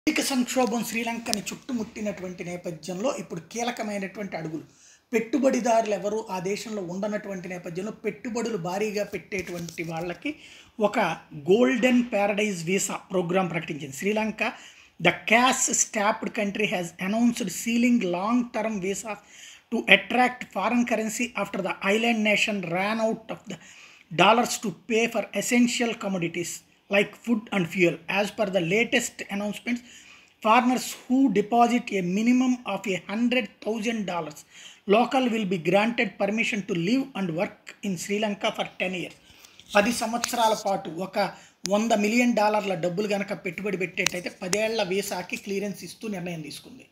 ఆర్థిక సంక్షోభం శ్రీలంకని చుట్టుముట్టినటువంటి నేపథ్యంలో ఇప్పుడు కీలకమైనటువంటి అడుగులు పెట్టుబడిదారులు ఎవరు ఆ దేశంలో ఉండనటువంటి నేపథ్యంలో పెట్టుబడులు భారీగా పెట్టేటువంటి వాళ్ళకి ఒక గోల్డెన్ ప్యారడైజ్ వీసా ప్రోగ్రాం ప్రకటించింది Sri Lanka the cash strapped country has announced sealing long term visa to attract foreign currency after the island nation ran out of the dollars to pay for essential commodities like food and fuel. As per the latest announcements, foreigners who deposit a minimum of a hundred thousand dollars local will be granted permission to live and work in Sri Lanka for 10 years. పది సంవత్సరాల పాటు ఒక వంద million డాలర్ల డబ్బులు గనక పెట్టుబడి పెట్టేటైతే పదేళ్ల వీసాకి క్లియరెన్స్ ఇస్తూ నిర్ణయం తీసుకుంది